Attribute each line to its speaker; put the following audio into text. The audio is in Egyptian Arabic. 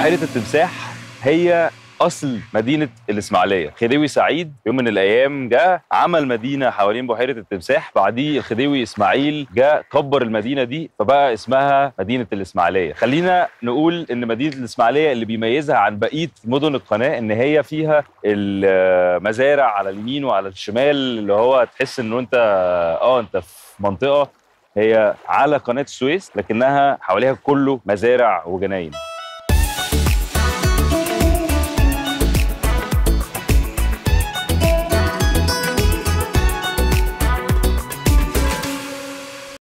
Speaker 1: بحيره التمساح هي اصل مدينه الاسماعيليه خديوي سعيد يوم من الايام جاء عمل مدينه حوالين بحيره التمساح بعديه الخديوي اسماعيل جاء كبر المدينه دي فبقى اسمها مدينه الاسماعيليه خلينا نقول ان مدينه الاسماعيليه اللي بيميزها عن بقيه مدن القناه ان هي فيها المزارع على اليمين وعلى الشمال اللي هو تحس انه انت اه انت في منطقه هي على قناه السويس لكنها حواليها كله مزارع وجناين